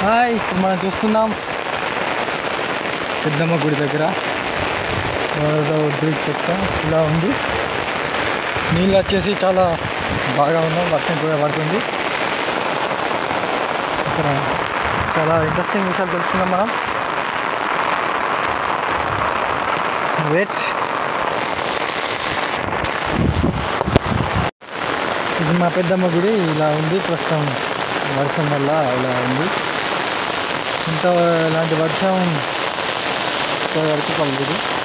hi ఇప్పుడు మనం చూస్తున్నాం పెద్దమ్మ గుడి దగ్గర వరద ఉద్రిక్తత ఇలా ఉంది నీళ్ళు వచ్చేసి చాలా బాగా ఉన్నాయి వర్షం కూడా పడుతుంది ఇక్కడ చాలా ఇంట్రెస్టింగ్ విషయాలు తెలుసుకుందాం మనం వెయిట్ ఇది మా పెద్దమ్మ గుడి ఇలా ఉంది ప్రస్తుతం వర్షం వల్ల ఇలా ఉంది ఇంకా ఇలాంటి వర్షం ఇప్పటివరకు పడలేదు